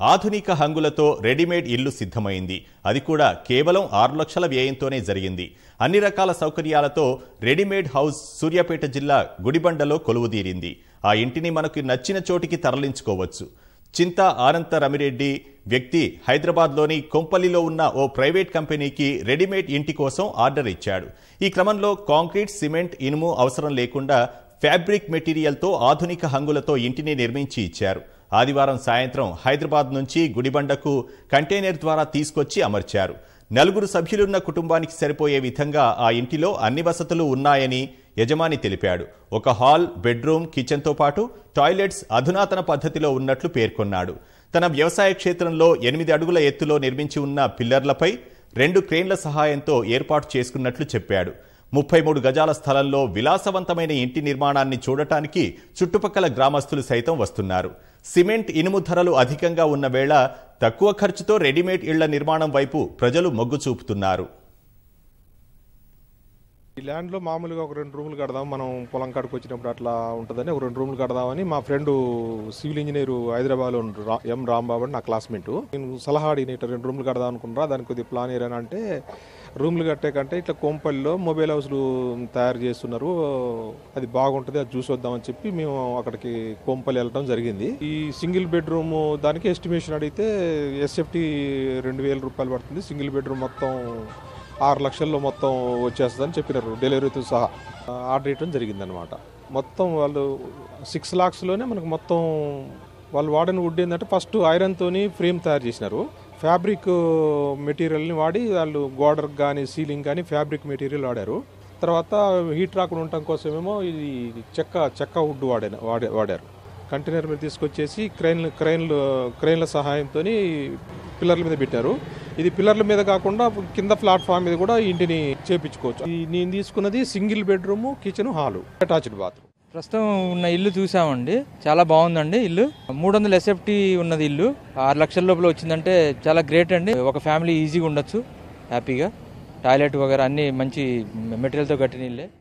ఆధునిక హంగులతో రెడీమేడ్ ఇల్లు సిద్ధమైంది అది కూడా కేవలం ఆరు లక్షల వ్యయంతోనే జరిగింది అన్ని రకాల సౌకర్యాలతో రెడీమేడ్ హౌస్ సూర్యాపేట జిల్లా గుడిబండలో కొలువుదీరింది ఆ ఇంటిని మనకు నచ్చిన చోటికి తరలించుకోవచ్చు చింత ఆనంత రమిరెడ్డి వ్యక్తి హైదరాబాద్లోని కొంపల్లిలో ఉన్న ఓ ప్రైవేట్ కంపెనీకి రెడీమేడ్ ఇంటి కోసం ఆర్డర్ ఇచ్చాడు ఈ క్రమంలో కాంక్రీట్ సిమెంట్ ఇనుము అవసరం లేకుండా ఫ్యాబ్రిక్ మెటీరియల్తో ఆధునిక హంగులతో ఇంటిని నిర్మించి ఇచ్చారు ఆదివారం సాయంత్రం హైదరాబాద్ నుంచి గుడిబండకు కంటైనర్ ద్వారా తీసుకొచ్చి అమర్చారు నలుగురు సభ్యులున్న కుటుంబానికి సరిపోయే విధంగా ఆ ఇంటిలో అన్ని వసతులు ఉన్నాయని యజమాని తెలిపాడు ఒక హాల్ బెడ్రూమ్ కిచెన్తో పాటు టాయిలెట్స్ అధునాతన పద్ధతిలో ఉన్నట్లు పేర్కొన్నాడు తన వ్యవసాయ క్షేత్రంలో ఎనిమిది అడుగుల ఎత్తులో నిర్మించి ఉన్న పిల్లర్లపై రెండు క్రేన్ల సహాయంతో ఏర్పాటు చేసుకున్నట్లు చెప్పాడు ముప్పై మూడు గజాల స్థలంలో విలాసవంతమైన ఇంటి నిర్మాణాన్ని చూడటానికి చుట్టుపక్కల గ్రామస్తులు సైతం వస్తున్నారు సిమెంట్ ఇనుము ధరలు అధికంగా ఉన్న వేళ తక్కువ ఖర్చుతో రెడీమేడ్ ఇళ్ల నిర్మాణం వైపు ప్రజలు మొగ్గు చూపుతున్నారు ఈ ల్యాండ్లో మామూలుగా ఒక రెండు రూములు కడదాం మనం పొలం కాడికి వచ్చినప్పుడు అట్లా ఉంటుందని ఒక రెండు రూములు కడదామని మా ఫ్రెండ్ సివిల్ ఇంజనీర్ హైదరాబాద్లో ఉన్న రా- ఎం రాంబాబు అని నా క్లాస్మేట్ నేను సలహా అడిగిన ఇట్లా రెండు రూములు కడదాం అనుకున్నారా దానికి కొద్దిగా ప్లాన్ ఏరని అంటే రూములు కట్టే కంటే ఇట్లా కోంపల్లిలో మొబైల్ హౌస్లు తయారు చేస్తున్నారు అది బాగుంటుంది అది చూసి వద్దామని చెప్పి మేము అక్కడికి కోంపల్లి వెళ్ళడం జరిగింది ఈ సింగిల్ బెడ్రూమ్ దానికి ఎస్టిమేషన్ అడిగితే ఎస్ఎఫ్టీ రెండు వేల రూపాయలు పడుతుంది సింగిల్ బెడ్రూమ్ మొత్తం ఆరు లక్షల్లో మొత్తం వచ్చేస్తుందని చెప్పినారు డెలివరీతో సహా ఆర్డర్ ఇవ్వడం జరిగిందనమాట మొత్తం వాళ్ళు సిక్స్ లాక్స్లోనే మనకు మొత్తం వాళ్ళు వాడిన వుడ్ ఏంటంటే ఫస్ట్ ఐరన్తోని ఫ్రేమ్ తయారు చేసినారు ఫ్యాబ్రిక్ మెటీరియల్ని వాడి వాళ్ళు గోడర్ కానీ సీలింగ్ కానీ ఫ్యాబ్రిక్ మెటీరియల్ వాడారు తర్వాత హీట్ రాకుండా ఉండటం కోసమేమో ఇది చెక్క చెక్క వుడ్ వాడే వాడే వాడారు కంటైనర్ మీద తీసుకొచ్చేసి క్రైన్ క్రైన్లు క్రైన్ల సహాయంతో పిల్లర్ల మీద పెట్టారు ఇది పిల్లర్ల మీద కాకుండా కింద ప్లాట్ఫామ్ మీద కూడా ఇంటిని చేపించుకోవచ్చు ఈ నేను తీసుకున్నది single bedroom kitchen hall attached bathroom ప్రస్తుతం ఉన్న ఇల్లు చూసామండి చాలా బాగుందండి ఇల్లు మూడు వందల ఎస్ఎఫ్టీ ఉన్నది ఇల్లు ఆరు లక్షల లోపల వచ్చిందంటే చాలా గ్రేట్ అండి ఒక ఫ్యామిలీ ఈజీగా ఉండొచ్చు హ్యాపీగా టాయిలెట్ వగేరా అన్ని మంచి మెటీరియల్తో కట్టిన ఇల్లే